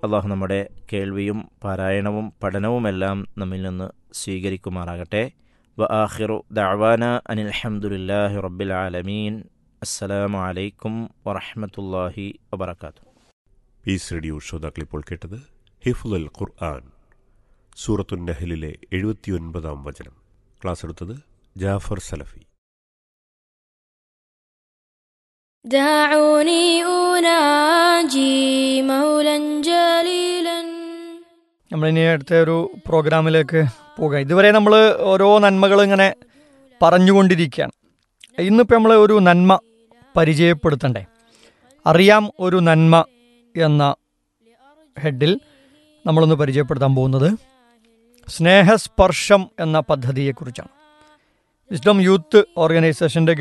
അള്ളാഹു നമ്മുടെ കേൾവിയും പാരായണവും പഠനവുമെല്ലാം നമ്മിൽ നിന്ന് സ്വീകരിക്കുമാറാകട്ടെ വ ആഹിറു ദഅവാന അനിൽ അൽഹംദുലില്ലാഹി റബ്ബിൽ ആലമീൻ അസ്സലാമു അലൈക്കും വറഹ്മത്തുള്ളാഹി വബറകാതുഹു പീസ് റേഡിയോ ശ്രോതാക്കൾ ഇപ്പോൾ കേട്ടത് ഹിഫുൽ ഖുർആൻ സൂറത്തുൻ നഹലിലെ എഴുപത്തിയൊൻപതാം വചനം ക്ലാസ് എടുത്തത് ജാഫർ സലഫി دعوني أناجي مولا جليلا നമ്മളിനി അടുത്ത ഒരു പ്രോഗ്രാമിലേക്ക് പോകാം ഇതുവരെ നമ്മൾ ഓരോ നന്മകൾ ഇങ്ങനെ പറഞ്ഞുകൊണ്ടിരിക്കുകയാണ് ഇന്നിപ്പോൾ നമ്മൾ ഒരു നന്മ പരിചയപ്പെടുത്തണ്ടേ അറിയാം ഒരു നന്മ എന്ന ഹെഡിൽ നമ്മളൊന്ന് പരിചയപ്പെടുത്താൻ പോകുന്നത് സ്നേഹസ്പർശം എന്ന പദ്ധതിയെക്കുറിച്ചാണ് വിസ്ഡം യൂത്ത് ഓർഗനൈസേഷൻ്റെ